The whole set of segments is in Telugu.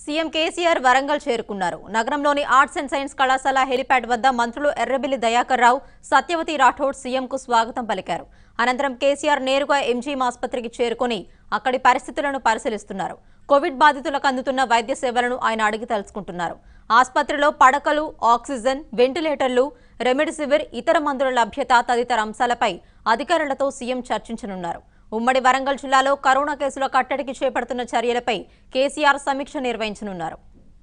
సీఎం కేసీఆర్ వరంగల్ చేరుకున్నారు నగరంలోని ఆర్ట్స్ అండ్ సైన్స్ కళాశాల హెలిప్యాడ్ వద్ద మంత్రులు ఎర్రబెల్లి దయాకర్ రావు సత్యవతి రాఠోడ్ సీఎంకు స్వాగతం పలికారు అనంతరం కేసీఆర్ నేరుగా ఎంజీఎం ఆసుపత్రికి చేరుకుని అక్కడి పరిస్థితులను పరిశీలిస్తున్నారు కోవిడ్ బాధితులకు అందుతున్న వైద్య సేవలను ఆయన అడిగి తెలుసుకుంటున్నారు ఆసుపత్రిలో పడకలు ఆక్సిజన్ వెంటిలేటర్లు రెమిడిసివిర్ ఇతర మందుల లభ్యత తదితర అంశాలపై అధికారులతో సీఎం చర్చించనున్నారు ఉమ్మడి వరంగల్ జిల్లాలో కరోనా కేసుల కట్టడికి చేపడుతున్న చర్యలపై కేసీఆర్ సమీక్ష నిర్వహించనున్నారు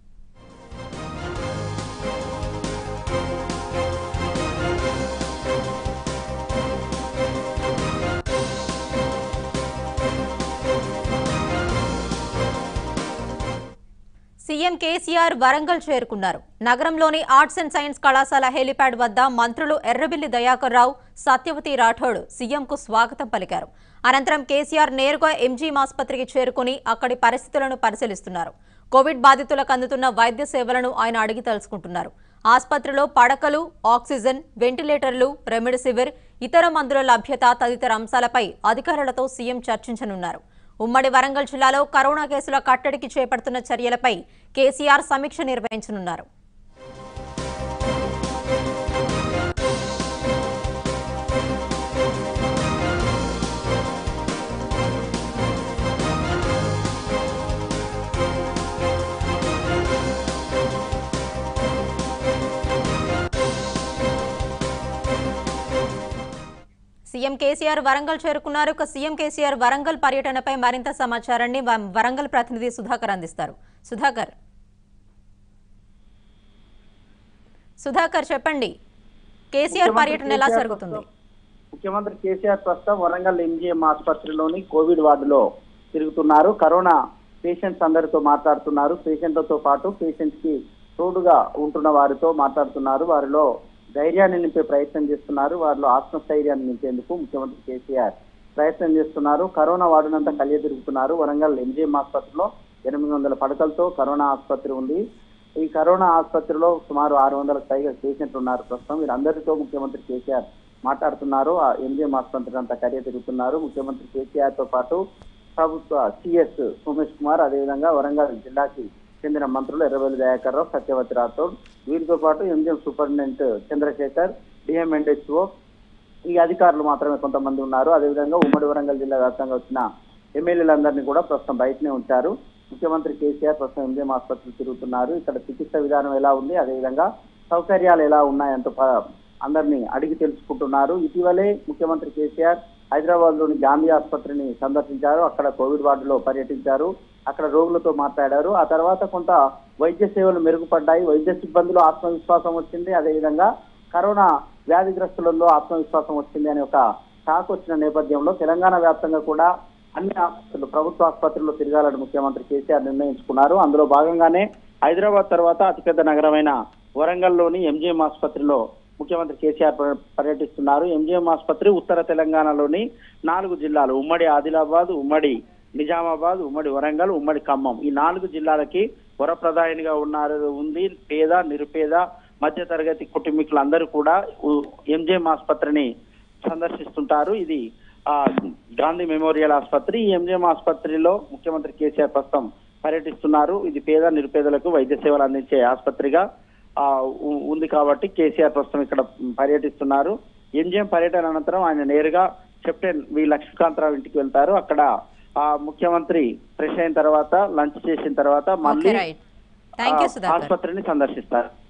సీఎం కేసీఆర్ వరంగల్ చేరుకున్నారు నగరంలోని ఆర్ట్స్ అండ్ సైన్స్ కళాశాల హెలిప్యాడ్ వద్ద మంత్రులు ఎర్రబెల్లి దయాకర్ రావు సత్యవతి రాఠోడ్ సీఎంకు స్వాగతం పలికారు అనంతరం కేసీఆర్ నేరుగా ఎంజీఎం ఆసుపత్రికి చేరుకుని అక్కడి పరిస్థితులను పరిశీలిస్తున్నారు కోవిడ్ బాధితులకు అందుతున్న వైద్య సేవలను ఆయన అడిగి తెలుసుకుంటున్నారు ఆసుపత్రిలో పడకలు ఆక్సిజన్ వెంటిలేటర్లు రెమిడిసివిర్ ఇతర మందుల లభ్యత తదితర అంశాలపై అధికారులతో సీఎం చర్చించనున్నారు ఉమ్మడి వరంగల్ జిల్లాలో కరోనా కేసుల కట్టడికి చేపడుతున్న చర్యలపై కేసీఆర్ సమీక్ష నిర్వహించనున్నారు సీఎం కేసీఆర్ వరంగల్ చేరుకున్నారు ఇక సీఎం కేసీఆర్ వరంగల్ పర్యటనపై మరింత సమాచారాన్ని వ- వరంగల్ ప్రతినిధి సుధాకర్ అందిస్తారు సుధాకర్ సుధాకర్ చెప్పండి కేసీఆర్ పర్యటన ఎలా జరుగుతుంది ముఖ్యమంత్రి కేసీఆర్ ప్రస్తుతం వరంగల్ ఎంజీఎం ఆసుపత్రిలోని కోవిడ్ వార్డులో తిరుగుతున్నారు కరోనా పేషెంట్స్ అందరితో మాట్లాడుతున్నారు పేషెంట్లతో పాటు పేషెంట్స్ కి తోడుగా ఉంటున్న వారితో మాట్లాడుతున్నారు వారిలో ధైర్యాన్ని నింపే ప్రయత్నం చేస్తున్నారు వారిలో ఆత్మస్థైర్యాన్ని నింపేందుకు ముఖ్యమంత్రి కేసీఆర్ ప్రయత్నం చేస్తున్నారు కరోనా వార్డునంతా కలియ తిరుగుతున్నారు వరంగల్ ఎంజీఎం ఆసుపత్రిలో ఎనిమిది వందల పడకలతో కరోనా ఆసుపత్రి ఉంది ఈ కరోనా ఆసుపత్రిలో సుమారు ఆరు వందలకు పైగా పేషెంట్లు ఉన్నారు ప్రస్తుతం వీరందరితో ముఖ్యమంత్రి కేసీఆర్ మాట్లాడుతున్నారు ఆ ఎంజిఎం ఆసుపత్రి అంతా కరియ తిరుగుతున్నారు ముఖ్యమంత్రి కేసీఆర్ తో పాటు ప్రభుత్వ సిఎస్ సోమేష్ కుమార్ అదేవిధంగా వరంగల్ జిల్లాకి చెందిన మంత్రులు ఎర్రబెల్లి దయాకర్ రావు సత్యవతి రాథోడ్ వీరితో పాటు ఎంజిఎం సూపరింటెండెంట్ చంద్రశేఖర్ డిఎంఎన్హెచ్ఓ ఈ అధికారులు మాత్రమే కొంతమంది ఉన్నారు అదేవిధంగా ఉమ్మడి వరంగల్ జిల్లా వ్యాప్తంగా వచ్చిన ఎమ్మెల్యేలందరినీ కూడా ప్రస్తుతం బయటనే ఉంచారు ముఖ్యమంత్రి కేసీఆర్ ప్రస్తుతం ఎంజిఎం ఆసుపత్రి తిరుగుతున్నారు ఇక్కడ చికిత్స విధానం ఎలా ఉంది అదేవిధంగా సౌకర్యాలు ఎలా ఉన్నాయంటూ ప- అందరినీ అడిగి తెలుసుకుంటున్నారు ఇటీవలే ముఖ్యమంత్రి కేసీఆర్ హైదరాబాద్ లోని గాంధీ ఆసుపత్రిని సందర్శించారు అక్కడ కోవిడ్ వార్డులో పర్యటించారు అక్కడ రోగులతో మాట్లాడారు ఆ తర్వాత కొంత వైద్య సేవలు మెరుగుపడ్డాయి వైద్య సిబ్బందిలో ఆత్మవిశ్వాసం వచ్చింది అదేవిధంగా కరోనా వ్యాధిగ్రస్తులలో ఆత్మవిశ్వాసం వచ్చింది అనే ఒక టాక్ వచ్చిన నేపథ్యంలో తెలంగాణ వ్యాప్తంగా కూడా అన్ని ఆసుపత్రులు ప్రభుత్వ ఆసుపత్రుల్లో తిరగాలని ముఖ్యమంత్రి కేసీఆర్ నిర్ణయించుకున్నారు అందులో భాగంగానే హైదరాబాద్ తర్వాత అతిపెద్ద నగరమైన వరంగల్లోని ఎంజిఎం ఆసుపత్రిలో ముఖ్యమంత్రి కేసీఆర్ పర్య- పర్యటిస్తున్నారు ఎంజిఎం ఆసుపత్రి ఉత్తర తెలంగాణలోని నాలుగు జిల్లాలు ఉమ్మడి ఆదిలాబాద్ ఉమ్మడి నిజామాబాద్ ఉమ్మడి వరంగల్ ఉమ్మడి ఖమ్మం ఈ నాలుగు జిల్లాలకి వరప్రదాయనిగా ఉన్నారు ఉంది పేద నిరుపేద మధ్య తరగతి కుటుంబీకులందరూ కూడా ఉ- ఎంజిఎం ఆసుపత్రిని సందర్శిస్తుంటారు ఇది ఆ గాంధీ మెమోరియల్ ఆసుపత్రి ఈ ఎంజిఎం ఆసుపత్రిలో ముఖ్యమంత్రి కేసీఆర్ ప్రస్తుతం పర్యటిస్తున్నారు ఇది పేద నిరుపేదలకు వైద్య సేవలు అందించే ఆసుపత్రిగా ఆ ఉ- ఉంది కాబట్టి కేసీఆర్ ప్రస్తుతం ఇక్కడ పర్యటిస్తున్నారు ఎంజిఎం పర్యటన అనంతరం ఆయన నేరుగా కెప్టెన్ వి లక్ష్మీకాంతరావు ఇంటికి వెళ్తారు అక్కడ ఆ ముఖ్యమంత్రి ఫ్రెష్ అయిన తర్వాత లంచ్ చేసిన తర్వాత ఓకే మళ్ళీ రైట్ థ్యాంక్ యూ ఆ, సుధాకర్ ఆసుపత్రిని సందర్శిస్తారు